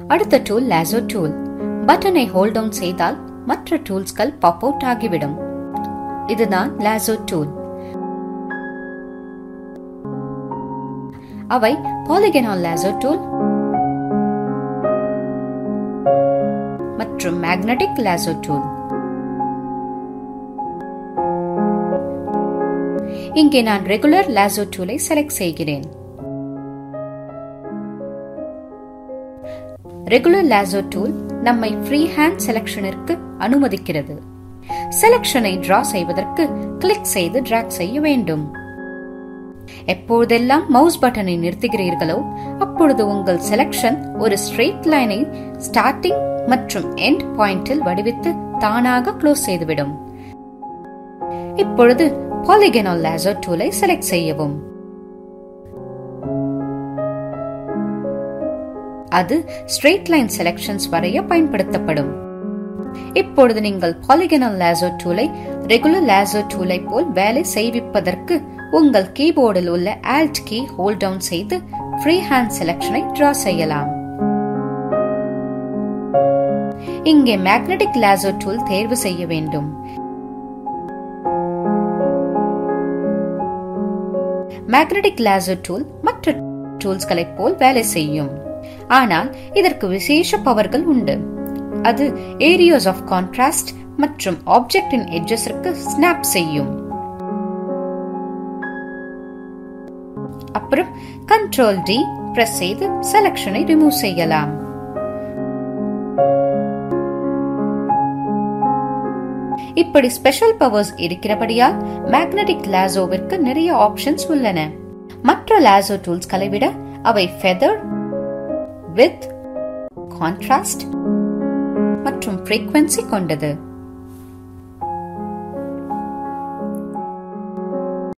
அடுத்த tool lasso tool பட்டனை hold down செய்தால் மற்ற டூல்ஸ்கள் பாப் அவுட் ஆகிவிடும் இதுதான் லாசோ டூல் அவை பாலிகனால் லாசோ டூல் மற்றும் மேக்னெட்டிக் லாசோ டூல் இங்கே நான் ரெகுலர் லாசோ டூலை செலக்ட் செய்கிறேன் ரெகுலர் லாசோ டூல் நம்மை ஃப்ரீ ஹேண்ட் செலக்ஷனிற்கு அனுமதிக்கிறது செலக்ஷனை டிரா செய்வதற்கு கிளிக் செய்து டிராக் செய்ய வேண்டும் எப்பொழுதெல்லாம் மவுஸ் பட்டனை நிறுத்துகிறீர்களோ அப்பொழுது உங்கள் செலக்ஷன் ஒரு ஸ்ட்ரெயிட் லைனை ஸ்டார்டிங் மற்றும் எண்ட் பாயிண்டில் வடிவித்து தானாக க்ளோஸ் செய்துவிடும் இப்பொழுது பாலிகனால் லாசோ டூலை செலக்ட் செய்யவும் அது ஸ்ட்ரெயிட் லைன் செலக்ஷன்ஸ் வரைய பயன்படுத்தப்படும் இப்பொழுது நீங்கள் பாலிகனல் லாசோ டூலை ரெகுலர் லாசோ டூலை போல் வேலை செய்விப்பதற்கு உங்கள் கீபோர்டில் உள்ள ஆல்ட் கீ ஹோல்ட் டவுன் செய்து ஃப்ரீ ஹேண்ட் செலக்ஷனை டிரா செய்யலாம் இங்கே மேக்னெட்டிக் லாசோ டூல் தேர்வு செய்ய வேண்டும் மேக்னெட்டிக் லாசோ டூல் மற்ற டூல்ஸ்களைப் போல் வேலை செய்யும் ஆனால் இதற்கு விசேஷ பவர்கள் உண்டு அது ஏரியாஸ் ஆஃப் கான்ட்ராஸ்ட் மற்றும் ஆப்ஜெக்டின் எட்ஜஸிற்கு ஸ்னாப் செய்யும் அப்புறம் கண்ட்ரோல் டி பிரஸ் செய்து செலக்ஷனை ரிமூவ் செய்யலாம் இப்படி ஸ்பெஷல் பவர்ஸ் இருக்கிறபடியால் மேக்னெட்டிக் லாசோவிற்கு நிறைய ஆப்ஷன்ஸ் உள்ளன மற்ற லாசோ டூல்ஸ்களை விட அவை ஃபெதர் வித் கான்ட்ராஸ்ட் மற்றும் ஃப்ரீக்வன்சி கொண்டது